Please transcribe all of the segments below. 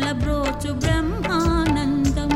బ్రోచు బ్రహ్మానందం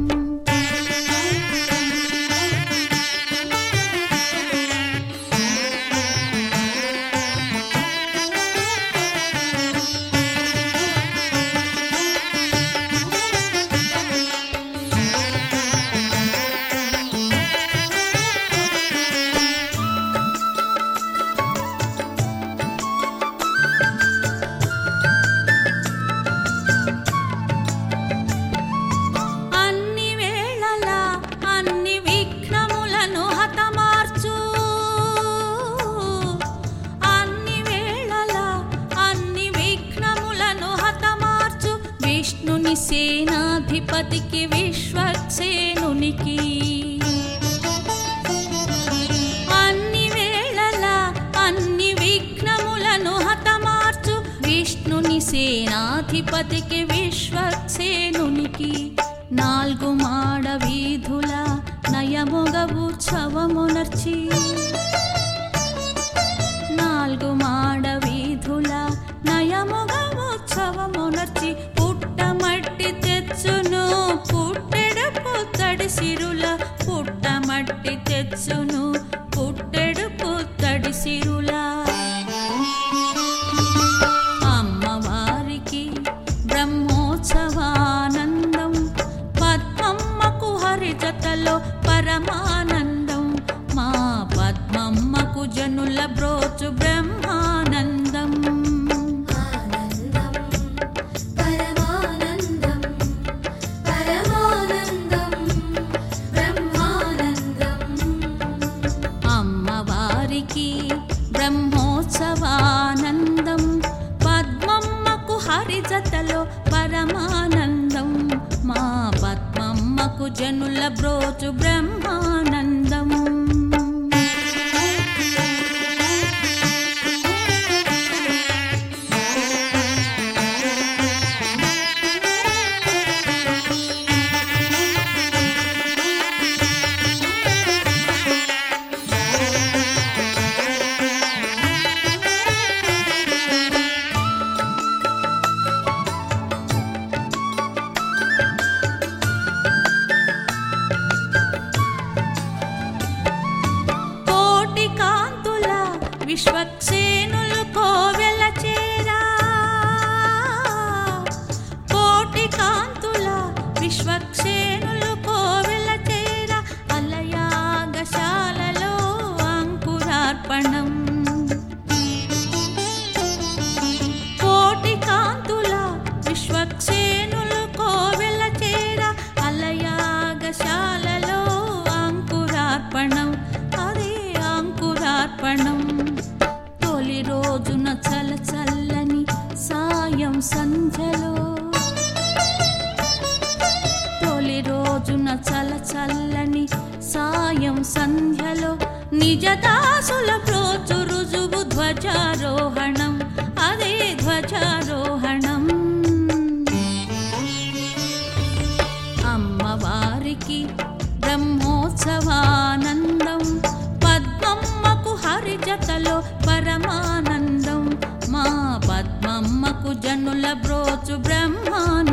అన్ని వేళలా అన్ని విఘ్నములను హతమార్చు అన్ని వేళలా అన్ని విఘ్నములను హతమార్చు విష్ణుని సేనాధిపతికి విశ్వక్సేనునికి అన్ని వేళలా అన్ని విఘ్నములను హతమార్చు విష్ణుని సేనాధిపతికి విశ్వక్సేనునికి నాలుగు మాడ వీధుల నయముగ ఉత్సవమునర్చి నాలుగు మాడ వీధుల నయముగ ఉత్సవమునర్చి పుట్టమట్టి తెచ్చును పుట్టెడు పుత్తడి సిరుల పుట్టమట్టి తెచ్చును పుట్టెడు పుత్తడి సిరుల అమ్మవారికి బ్రహ్మోత్సవానందం పద్మమ్మకు హరిజతలో పరమానందం మా పద్మమ్మకు జనుల బ్రోచు బ్రహ్మానందం ఆనందం పరమానందం పరమానందం బ్రహ్మానందం అమ్మవారికి బ్రహ్మోత్సవానందం పద్మమ్మకు హరిజతలో పరమానందం మా పద్మమ్మకు జనుల బ్రోచు బ్రహ్మానందం కోటి కాంతుల విశ్వక్సేనులు కోవెల చేరా కోటి కాంతుల విశ్వక్సేనులు కోవెల చేరా అలయాగశాలలో అంకురార్పణం కోటి కాంతుల విశ్వక్సేనులు కోవెల చేర అలయాగశాలలో అంకురార్పణం అదే అంకురార్పణం తొలి రోజున చల చల్లని సాయం సంధ్యలో తొలి రోజున చల చల్లని సాయం సంధ్యలో నిజదాసుల ప్రోచు రుజువు ధ్వజారోహణం అదే ధ్వజారోహణం అమ్మవారికి బ్రహ్మోత్సవానందం పద్మమ్మకు హరిజతలో పరమానందం మా పద్మమ్మకు జనుల బ్రోచు బ్రహ్మానందం